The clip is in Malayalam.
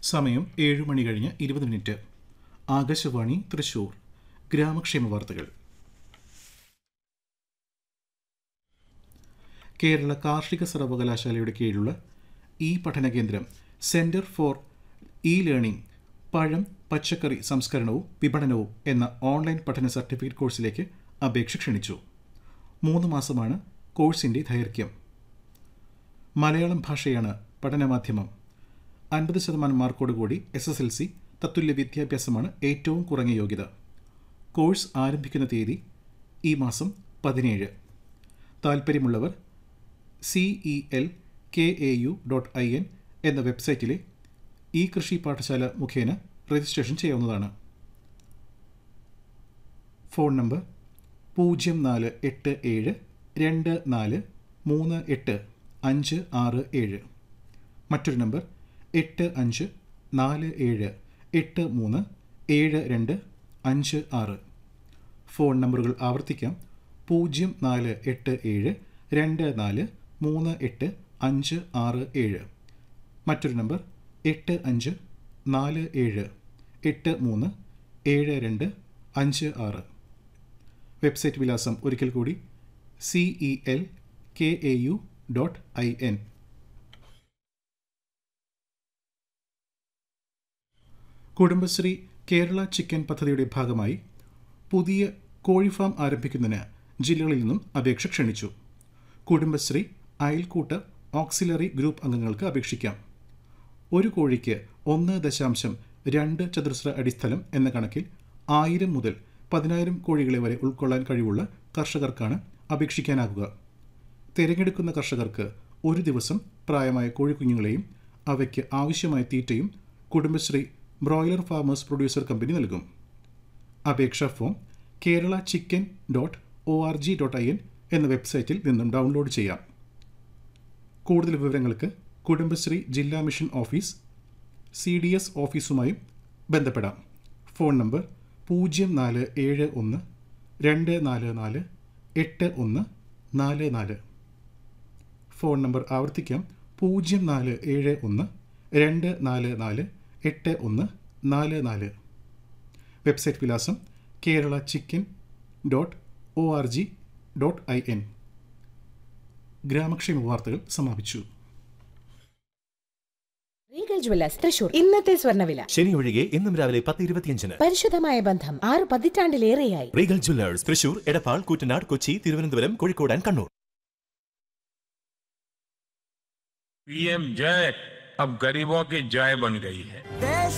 സമയം ഏഴ് മണി കഴിഞ്ഞ് ഇരുപത് മിനിറ്റ് ആകാശവാണി തൃശൂർ ഗ്രാമക്ഷേമ വാർത്തകൾ കേരള കാർഷിക സർവകലാശാലയുടെ കീഴിലുള്ള ഇ പഠന കേന്ദ്രം സെന്റർ ഫോർ ഇ ലേണിംഗ് പഴം പച്ചക്കറി സംസ്കരണവും വിപണനവും എന്ന ഓൺലൈൻ പഠന സർട്ടിഫിക്കറ്റ് കോഴ്സിലേക്ക് അപേക്ഷ ക്ഷണിച്ചു മൂന്ന് മാസമാണ് കോഴ്സിന്റെ ദൈർഘ്യം മലയാളം ഭാഷയാണ് പഠനമാധ്യമം അൻപത് ശതമാനം മാർക്കോടുകൂടി എസ് എസ് എൽ സി തത്തുല്യ വിദ്യാഭ്യാസമാണ് ഏറ്റവും കുറഞ്ഞ യോഗ്യത കോഴ്സ് ആരംഭിക്കുന്ന തീയതി ഈ മാസം പതിനേഴ് താൽപ്പര്യമുള്ളവർ C E L K A U dot I N എന്ന വെബ്സൈറ്റിലെ ഇ കൃഷി പാഠശാല മുഖേന രജിസ്ട്രേഷൻ ചെയ്യാവുന്നതാണ് ഫോൺ നമ്പർ പൂജ്യം നാല് എട്ട് ഏഴ് രണ്ട് നാല് മൂന്ന് എട്ട് അഞ്ച് ആറ് ഏഴ് മറ്റൊരു നമ്പർ എട്ട് അഞ്ച് നാല് ഏഴ് എട്ട് മൂന്ന് ഏഴ് രണ്ട് അഞ്ച് ആറ് ഫോൺ നമ്പറുകൾ ആവർത്തിക്കാം പൂജ്യം നാല് എട്ട് ഏഴ് രണ്ട് നാല് മൂന്ന് എട്ട് അഞ്ച് ആറ് ഏഴ് മറ്റൊരു നമ്പർ എട്ട് അഞ്ച് നാല് ഏഴ് എട്ട് മൂന്ന് ഏഴ് രണ്ട് അഞ്ച് ആറ് വെബ്സൈറ്റ് വിലാസം ഒരിക്കൽ കൂടി C E L K A U dot I N Kudumbashree Kerala chicken പദ്ധതിയുടെ ഭാഗമായി പുതിയ കോഴി ഫാം ആരംഭിക്കുന്നതിന് ജില്ലകളിൽ നിന്നും അപേക്ഷ ക്ഷണിച്ചു കുടുംബശ്രീ അയൽക്കൂട്ട ഓക്സിലറി ഗ്രൂപ്പ് അംഗങ്ങൾക്ക് അപേക്ഷിക്കാം ഒരു കോഴിക്ക് ഒന്ന് ദശാംശം രണ്ട് ചതുരശ്ര അടി സ്ഥലം എന്ന കണക്കിൽ ആയിരം മുതൽ പതിനായിരം കോഴികളെ വരെ ഉൾക്കൊള്ളാൻ കഴിവുള്ള കർഷകർക്കാണ് അപേക്ഷിക്കാനാകുക തിരഞ്ഞെടുക്കുന്ന കർഷകർക്ക് ഒരു ദിവസം പ്രായമായ കോഴിക്കുഞ്ഞുങ്ങളെയും അവയ്ക്ക് ആവശ്യമായ തീറ്റയും Kudumbashree broiler farmers producer company നൽകും അപേക്ഷാ form Kerala chicken dot O R G dot I N എന്ന വെബ്സൈറ്റിൽ നിന്നും ഡൗൺലോഡ് ചെയ്യാം കൂടുതൽ വിവരങ്ങൾക്ക് കുടുംബശ്രീ ജില്ലാ mission office C D S ഓഫീസുമായും ബന്ധപ്പെടാം ഫോൺ നമ്പർ പൂജ്യം നാല് ഏഴ് ഒന്ന് രണ്ട് നാല് നാല് എട്ട് ഒന്ന് നാല് നാല് ഫോൺ നമ്പർ ആവർത്തിക്കാം പൂജ്യം നാല് ഏഴ് ഒന്ന് രണ്ട് നാല് നാല് എട്ട് ഒന്ന് നാല് നാല് വെബ്സൈറ്റ് വിലാസം Kerala chicken dot O R G dot I N ഗ്രാമക്ഷേമ വാർത്തകൾ സമാപിച്ചു റീഗൽ ജ്വല്ലേഴ്സ് തൃശൂർ ഇന്നത്തെ സ്വർണ്ണവില ശനി ഒഴികെ ഇന്നും രാവിലെ പത്ത് ഇരുപത്തിയഞ്ചിന് പരിശുദ്ധമായ ബന്ധം ആറ് പതിറ്റാണ്ടിലേറെയായി Regal jewellers Thrissur Edappal Koottanad Kochi Thiruvananthapuram Kozhikode and Kannur PM जय अब गरीबों की जय बन गई है